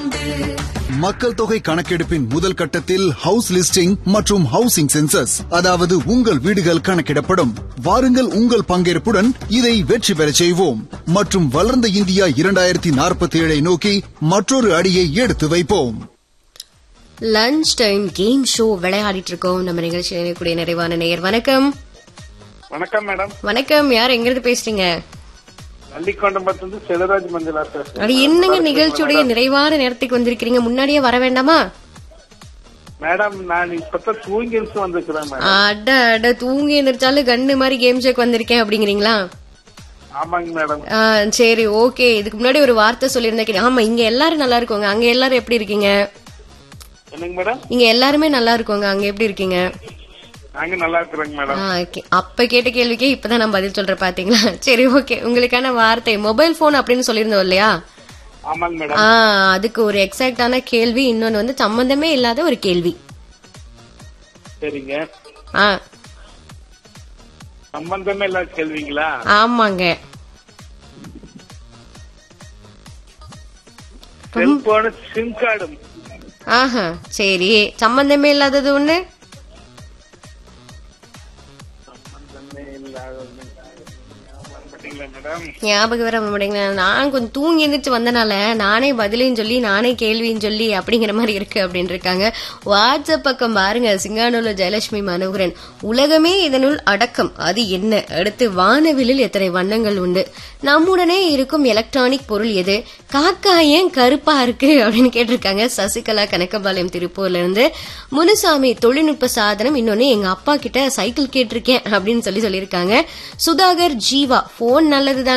மக்கள் தொகை கணக்கெடுப்பின் முதல் கட்டத்தில் ஹவுஸ் லிஸ்டிங் மற்றும் ஹவுசிங் சென்சஸ் அதாவது உங்கள் வீடுகள் கணக்கிடப்படும் வாருங்கள் உங்கள் பங்கேற்புடன் இதை வெற்றி பெறச் செய்வோம் மற்றும் வளர்ந்த இந்தியா இரண்டாயிரத்தி நாற்பத்தி ஏழை நோக்கி மற்றொரு அடியை எடுத்து வைப்போம் லஞ்ச் டைம் கேம் ஷோ விளையாடிட்டு இருக்கோம் நம்ம நிகழ்ச்சியில் இணையக்கூடிய நிறைவான நேயர் வணக்கம் வணக்கம் மேடம் வணக்கம் யார் எங்கிருந்து பேசுறீங்க நல்லிக்கொண்டம்பத்திலிருந்து செல்வராஜ் மஞ்சளா பேசுறேன் அது என்னங்க நிகழ்ச்சியுடைய நிறைவான நேரத்துக்கு வந்திருக்கிறீங்க முன்னாடியே வர வேண்டாமா மேடம் நான் இப்பதான் தூங்கி எழுந்து வந்திருக்கிறேன் மேடம் அட அட தூங்கி எந்திரிச்சாலும் கண்ணு மாதிரி கேம் ஷோக்கு வந்திருக்கேன் அப்படிங்கிறீங்களா ஆமாங்க மேடம் ஆ, சரி ஓகே இதுக்கு முன்னாடி ஒரு வார்த்தை சொல்லியிருந்தேன் ஆமா இங்க எல்லாரும் நல்லா இருக்கோங்க அங்க எல்லாரும் எப்படி இருக்கீங்க என்னங்க மேடம் இங்க எல்லாருமே நல்லா இருக்கோங்க அங்க எப்படி இருக்கீங்க நாங்க நல்லா இருக்கிறோங்க மேடம் ஆ, okay. அப்ப கேட்ட கேள்விக்கே இப்பதான் நான் பதில் சொல்றேன் பாத்தீங்களா சரி ஓகே உங்களுக்கான வார்த்தை மொபைல் போன் அப்படின்னு சொல்லியிருந்தோம் இல்லையா ஆமாங்க மேடம் ஆ அதுக்கு ஒரு எக்ஸாக்டான கேள்வி இன்னொன்னு வந்து சம்பந்தமே இல்லாத ஒரு கேள்வி சரிங்க ஆ சம்பந்தமே இல்லாத கேள்விங்களா ஆமாங்க செல்போனு சிம் கார்டு ஆஹா சரி சம்பந்தமே இல்லாதது ஒண்ணு சம்பந்தமே இல்லாத பாத்தீங்களா மேடம் ஞாபகம் வர மாட்டேங்க நான் கொஞ்சம் தூங்கி எந்திரிச்சு வந்தனால நானே பதிலையும் சொல்லி நானே கேள்வியும் சொல்லி அப்படிங்கிற மாதிரி இருக்கு அப்படின்னு இருக்காங்க வாட்ஸ்அப் பக்கம் பாருங்க சிங்கானூர்ல ஜெயலட்சுமி மனோகரன் உலகமே இதனுள் அடக்கம் அது என்ன அடுத்து வானவிலில் எத்தனை வண்ணங்கள் உண்டு நம்முடனே இருக்கும் எலக்ட்ரானிக் பொருள் எது காக்கா ஏன் கருப்பா இருக்கு அப்படின்னு கேட்டிருக்காங்க சசிகலா கனகபாளையம் திருப்பூர்ல இருந்து முனுசாமி தொழில்நுட்ப சாதனம் இன்னொன்னு எங்க அப்பா கிட்ட சைக்கிள் கேட்டிருக்கேன் அப்படின்னு சொல்லி சொல்லியிருக்காங்க சுதாகர் ஜீவா போன் நல்லதுதான்